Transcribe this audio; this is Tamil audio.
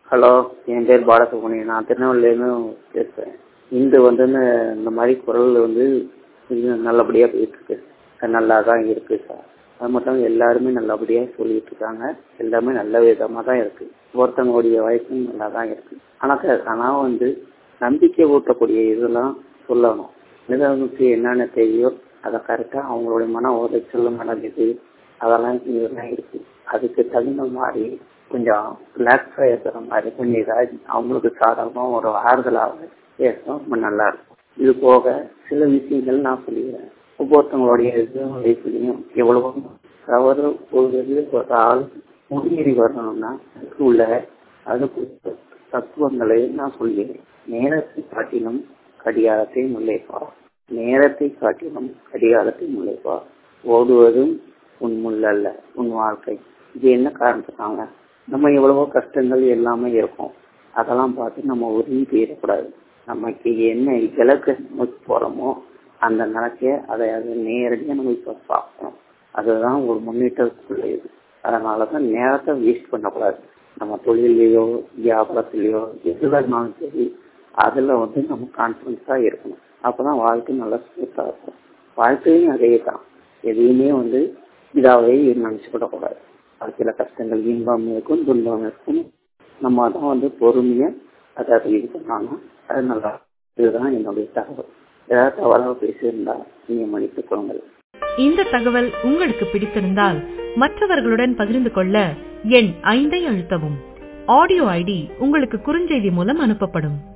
ஹலோ என் பேர் பாலசுப்ரமணியன் நான் திருநெல்வேலியிலேருந்து பேசுகிறேன் இன்று வந்து இந்த மாதிரி குரல் வந்து இது நல்லபடியாக போயிட்டுருக்கு நல்லா தான் இருக்குது சார் அது மட்டும் எல்லாருமே நல்லபடியாக சொல்லிட்டு இருக்காங்க எல்லாமே நல்ல விதமாக தான் இருக்குது ஒருத்தவங்களுடைய வயசும் நல்லா தான் இருக்குது ஆனால் ஆனால் வந்து நம்பிக்கை ஊட்டக்கூடிய இதெல்லாம் சொல்லணும் நிறுவனத்துக்கு என்னென்ன தேவையோ அதை கரெக்டாக அவங்களுடைய மன உளைச்சல் மனநிலை அதெல்லாம் இதெல்லாம் இருக்குது அதுக்கு தகுந்த மாதிரி கொஞ்சம் ரிலாக்ஸாக இருக்கிற மாதிரி கொஞ்சம் ஏதாவது அவங்களுக்கு சாதகமாக ஒரு ஆறுதலாக பேசணும் ரொம்ப நல்லா இருக்கும் இது போக சில விஷயங்கள் நான் சொல்லிக்கிறேன் ஒவ்வொருத்தவங்களுடைய வயசுலையும் எவ்வளவோ தவறு ஒரு ஒரு ஆள் முன்னேறி வரணும்னா உள்ள அதுக்கு தத்துவங்களை நான் சொல்கிறேன் நேரத்தை காட்டிலும் கடிகாரத்தை முல்லைப்பா நேரத்தை காட்டிலும் கடிகாரத்தை முல்லைப்பா ஓடுவதும் உன் முள்ளல்ல உன் வாழ்க்கை இது என்ன காரணத்துக்காங்க நம்ம எவ்வளவோ கஷ்டங்கள் எல்லாமே இருக்கும் அதெல்லாம் பார்த்து நம்ம உதவி செய்யக்கூடாது நமக்கு என்ன இலக்கு நோக்கி போறோமோ அந்த நிலக்கைய அதை அதை நேரடியாக நம்ம இப்போ பார்க்கணும் அதுதான் ஒரு முன்னேற்றத்துக்குள்ளது அதனாலதான் நேரத்தை வேஸ்ட் பண்ணக்கூடாது நம்ம தொழிலையோ வியாபாரத்திலேயோ எதுவாக இருந்தாலும் சரி அதுல வந்து நம்ம கான்பிடன்ஸா இருக்கணும் அப்பதான் வாழ்க்கை நல்லா ஸ்மூத்தா இருக்கும் வாழ்க்கையும் அதே தான் எதையுமே வந்து இதாவே நினைச்சுக்கிடக்கூடாது வாழ்க்கையில கஷ்டங்கள் இன்பம் இருக்கும் துன்பம் இருக்கும் நம்ம தான் வந்து பொறுமையா அதை இது பண்ணாலும் அது நல்லா இதுதான் என்னுடைய தகவல் ஏதாவது தவறாக பேசியிருந்தா நீங்க மன்னித்துக் கொள்ளுங்கள் இந்த தகவல் உங்களுக்கு பிடித்திருந்தால் மற்றவர்களுடன் பகிர்ந்து கொள்ள எண் ஐந்தை அழுத்தவும் ஆடியோ ஐடி உங்களுக்கு குறுஞ்செய்தி மூலம் அனுப்பப்படும்